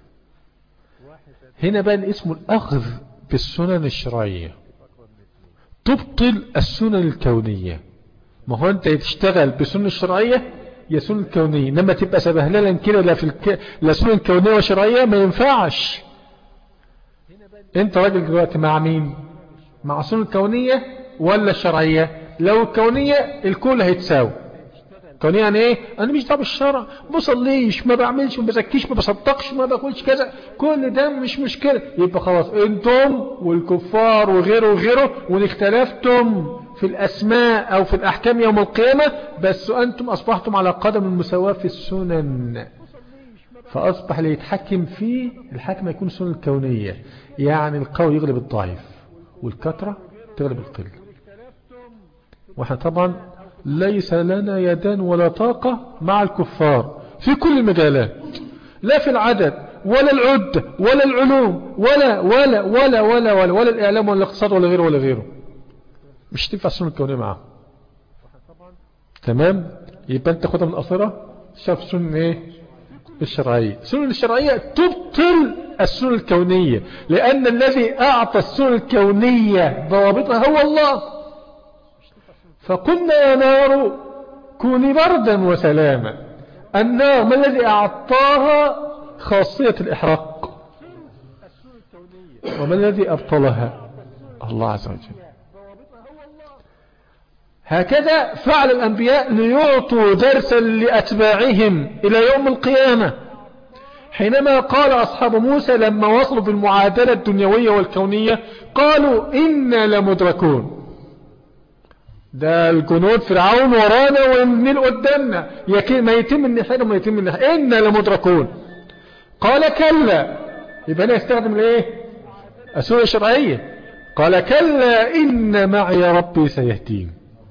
Speaker 1: هنا بقى الاسم الأخذ بالسنن الشرعية تبطل السنن الكونية ما هو أنت تشتغل بسنن الشرعية يا سنن كونية إنما تبقى سبهللا كده لا في الك... لا سنن كونية وشرعية ما ينفعش أنت راجل دلوقتي مع مين مع سنن كونية ولا الشرعية لو الكونية الكل هيتساوي كونية يعني ايه انا مش دعوه بالشرع ما بصليش ما بعملش ما بزكيش ما بصدقش ما باكلش كذا كل ده مش مشكلة يبقى خلاص انتم والكفار وغيره وغيره وان اختلفتم في الاسماء او في الاحكام يوم القيامة بس انتم اصبحتم على قدم المساواة في السنن فاصبح اللي يتحكم فيه الحاكم يكون السنن الكونية يعني القوي يغلب الضعيف والكثرة تغلب القل واحنا طبعا ليس لنا يدان ولا طاقة مع الكفار في كل المجالات لا في العدد ولا العدة ولا العلوم ولا ولا ولا ولا ولا, ولا الإعلام ولا الاقتصاد ولا غيره ولا غيره مش تنفع السنة الكونية معاه تمام يبقى انت خدها من الأصرة شاف سنة ايه الشرعية السنة الشرعية تبطل السنة الكونية لأن الذي أعطى السنة الكونية ضوابطها هو الله فقلنا يا نار كوني بردا وسلاما النار ما الذي أعطاها خاصية الإحراق وما الذي أبطلها الله عز وجل هكذا فعل الأنبياء ليعطوا درسا لأتباعهم إلى يوم القيامة حينما قال أصحاب موسى لما وصلوا بالمعادلة الدنيوية والكونية قالوا إنا لمدركون ده الجنود فرعون ورانا والنيل قدامنا ما يتم النحيل وما يتم النحيل إنا لمدركون قال كلا يبقى أنا يستخدم الايه السورة الشرعية قال كلا إن معي ربي سيهدين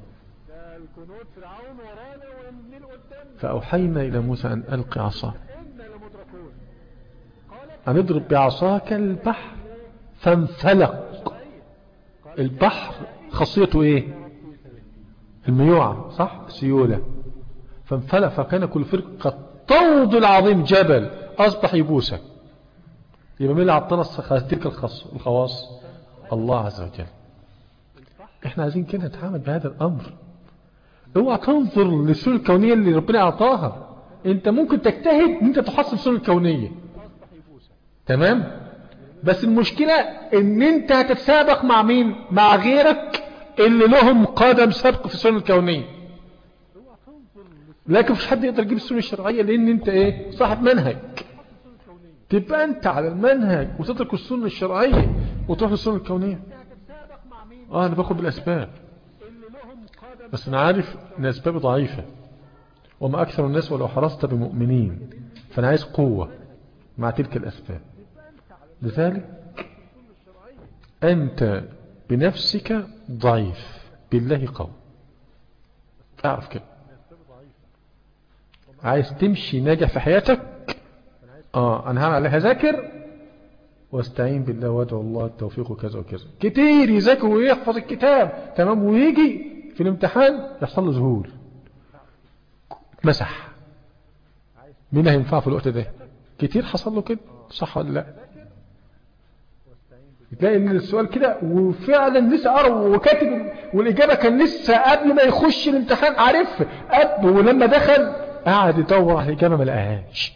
Speaker 1: فأوحينا إلى موسى أن ألقي عصاه أن اضرب بعصاك البحر فانفلق البحر خاصيته ايه الميوعة صح سيولة فانفلق فكان كل فرق طود العظيم جبل أصبح يبوسك يبقى مين اللي عطانا تلك الخواص الله عز وجل احنا عايزين كده نتعامل بهذا الأمر اوعى تنظر للسنة الكونية اللي ربنا أعطاها انت ممكن تجتهد ان انت تحصل السنة الكونية تمام بس المشكلة ان انت هتتسابق مع مين مع غيرك اللي لهم قدم سبق في السنة الكونية لكن مش حد يقدر يجيب السنة الشرعية لان انت ايه صاحب منهج تبقى انت على المنهج وتترك السنة الشرعية وتروح للسنة الكونية اه انا باخد بالاسباب بس انا عارف ان اسبابي ضعيفة وما اكثر الناس ولو حرصت بمؤمنين فانا عايز قوة مع تلك الاسباب لذلك انت بنفسك ضعيف بالله قوي اعرف كده عايز تمشي ناجح في حياتك اه انا هعمل عليها ذاكر واستعين بالله وادعو الله التوفيق وكذا وكذا كتير يذاكر ويحفظ الكتاب تمام ويجي في الامتحان يحصل له ذهول مسح مين هينفع في الوقت ده كتير حصل له كده صح ولا لا تلاقي ان السؤال كده وفعلا لسه قرا وكاتب والاجابه كان لسه قبل ما يخش الامتحان عارف قبل ولما دخل قعد يدور على الاجابه ما لقاهاش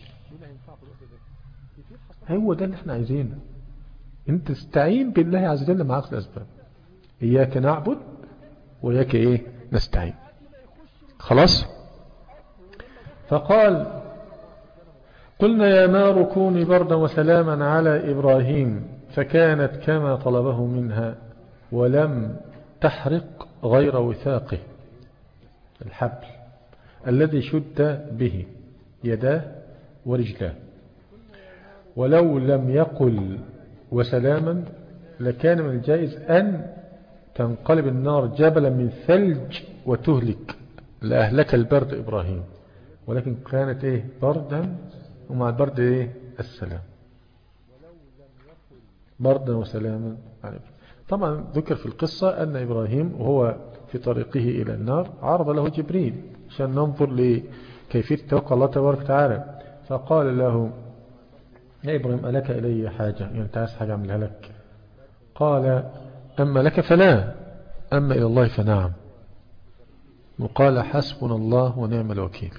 Speaker 1: هو ده اللي احنا عايزينه انت تستعين بالله عز وجل معاك الاسباب اياك نعبد وإياك ايه نستعين خلاص فقال قلنا يا نار كوني بردا وسلاما على إبراهيم فكانت كما طلبه منها ولم تحرق غير وثاقه الحبل الذي شد به يداه ورجلاه ولو لم يقل وسلاما لكان من الجائز أن تنقلب النار جبلا من ثلج وتهلك لأهلك البرد إبراهيم ولكن كانت إيه بردا ومع البرد إيه السلام بردا وسلاما طبعا ذكر في القصة أن إبراهيم وهو في طريقه إلى النار عرض له جبريل عشان ننظر لكيفية توقع الله تبارك وتعالى فقال له يا إبراهيم ألك إلي حاجة يعني أنت عايز حاجة أعملها لك قال أما لك فلا أما إلى الله فنعم وقال حسبنا الله ونعم الوكيل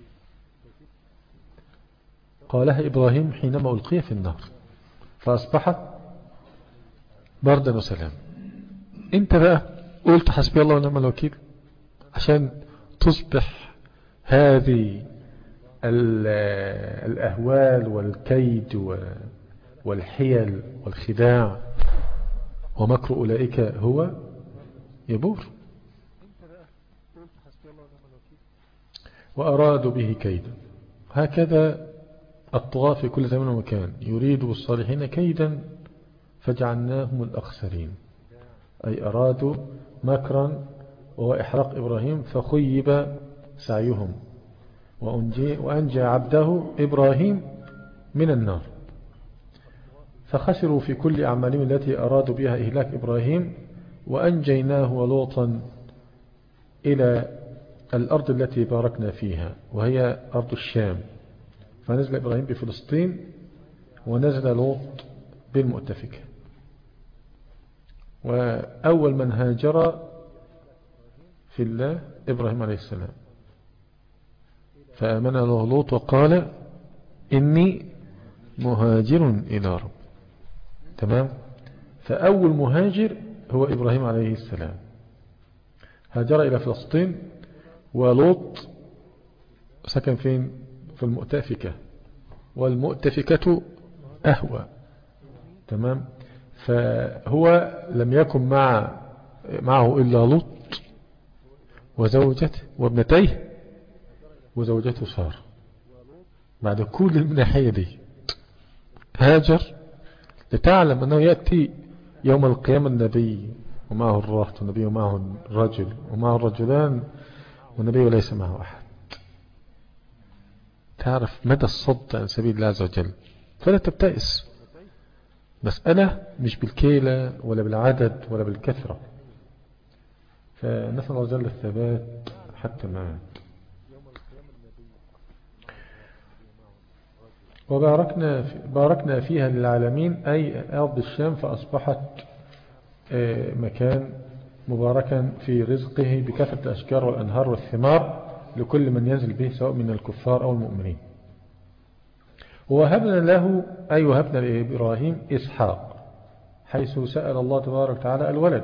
Speaker 1: قالها إبراهيم حينما ألقي في النار فأصبحت بردا وسلام انت بقى قلت حسبي الله ونعم الوكيل عشان تصبح هذه الأهوال والكيد والحيل والخداع ومكر أولئك هو يبور وأرادوا به كيدا هكذا الطغاة في كل زمن ومكان يريد بالصالحين كيدا فجعلناهم الأخسرين أي أرادوا مكرا وهو إحراق إبراهيم فخيب سعيهم وأنجي, وأنجى عبده إبراهيم من النار فخسروا في كل أعمالهم التي أرادوا بها إهلاك إبراهيم وأنجيناه ولوطا إلى الأرض التي باركنا فيها وهي أرض الشام فنزل إبراهيم بفلسطين ونزل لوط بالمؤتفكة وأول من هاجر في الله إبراهيم عليه السلام فآمن له لوط وقال إني مهاجر إلى رب تمام فأول مهاجر هو إبراهيم عليه السلام هاجر إلى فلسطين ولوط سكن فين في المؤتفكة والمؤتفكة أهوى تمام فهو لم يكن مع معه إلا لوط وزوجته وابنتيه وزوجته سارة بعد كل المناحية دي هاجر لتعلم أنه يأتي يوم القيامة النبي ومعه الرهط والنبي ومعه الرجل ومعه الرجلان والنبي ليس معه أحد تعرف مدى الصد عن سبيل الله عز وجل فلا تبتئس مسألة مش بالكيلة ولا بالعدد ولا بالكثرة فنسأل الله جل الثبات حتى معه وباركنا باركنا فيها للعالمين أي أرض الشام فأصبحت آه، مكان مباركا في رزقه بكثرة الأشجار والأنهار والثمار لكل من ينزل به سواء من الكفار أو المؤمنين ووهبنا له أي وهبنا لإبراهيم إسحاق حيث سأل الله تبارك وتعالى الولد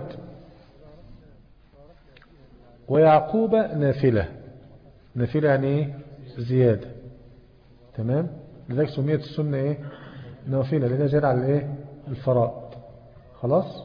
Speaker 1: ويعقوب نافلة نافلة يعني ايه زيادة تمام لذلك سميت السنة ايه نافلة لأنها زيادة على الايه الفرائض خلاص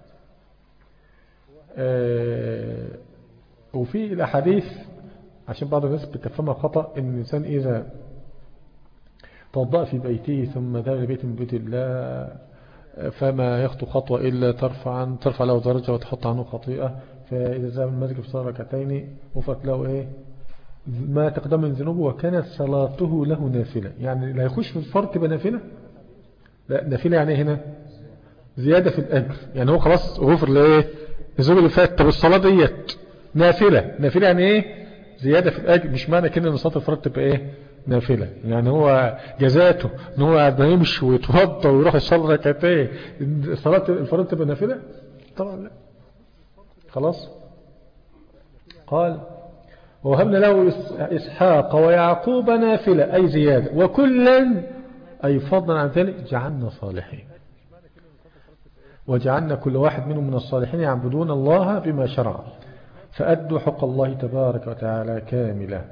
Speaker 1: آه وفي الأحاديث عشان بعض الناس بتفهمها خطأ ان الإنسان إذا توضأ في بيته ثم ذهب لبيت من بيت الله فما يخطو خطوة إلا ترفع, ترفع له درجة وتحط عنه خطيئة فإذا ذهب المسجد في صلاة ركعتين وفت له إيه ما تقدم من ذنوبه وكانت صلاته له نافلة يعني لا يخش في الفرق تبقى نافلة لا نافلة يعني هنا زيادة في الأجر يعني هو خلاص غفر لإيه الزوج اللي فات طب الصلاة ديت نافلة نافلة يعني إيه زيادة في الأجر مش معنى كده أن صلاة الفرق تبقى إيه نافلة يعني هو جزاته ان هو قاعد ما يمشي ويتوضى ويروح يصلي ركعتين صلاة الفريضة تبقى نافلة طبعا لا خلاص قال وهبنا له إسحاق ويعقوب نافلة أي زيادة وكلا أي فضلا عن ذلك جعلنا صالحين وجعلنا كل واحد منهم من الصالحين يعبدون الله بما شرع فأدوا حق الله تبارك وتعالى كاملة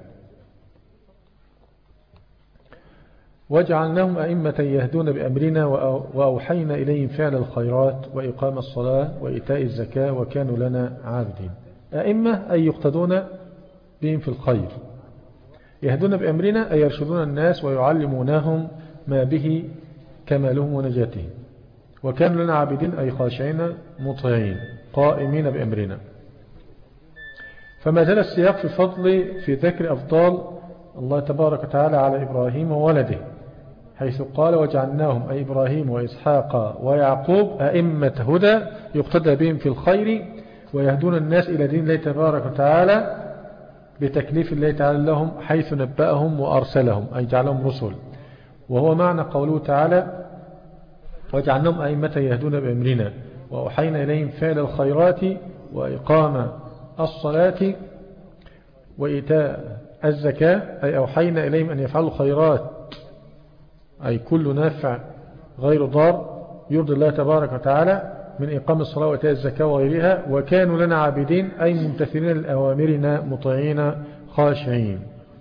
Speaker 1: وجعلناهم أئمة يهدون بأمرنا وأوحينا إليهم فعل الخيرات وإقام الصلاة وإيتاء الزكاة وكانوا لنا عابدين أئمة أي يقتدون بهم في الخير يهدون بأمرنا أي يرشدون الناس ويعلمونهم ما به كمالهم ونجاتهم وكانوا لنا عابدين أي خاشعين مطيعين قائمين بأمرنا فما زال السياق في الفضل في ذكر أفضال الله تبارك وتعالى على إبراهيم وولده حيث قال وجعلناهم أي إبراهيم وإسحاق ويعقوب أئمة هدى يقتدى بهم في الخير ويهدون الناس إلى دين الله تبارك وتعالى بتكليف الله تعالى لهم حيث نبأهم وأرسلهم أي جعلهم رسل وهو معنى قوله تعالى وجعلناهم أئمة يهدون بأمرنا وأوحينا إليهم فعل الخيرات وإقام الصلاة وإيتاء الزكاة أي أوحينا إليهم أن يفعلوا خيرات أي كل نافع غير ضار يرضي الله تبارك وتعالى من إقام الصلاة وإيتاء الزكاة وغيرها وكانوا لنا عابدين أي ممتثلين لأوامرنا مطيعين خاشعين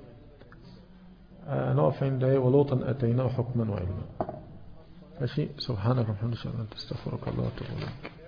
Speaker 1: آه، نقف عند ولوطا أتيناه حكما وعلما ماشي سبحانك وبحمدك أن تستغفرك الله وتوب إليك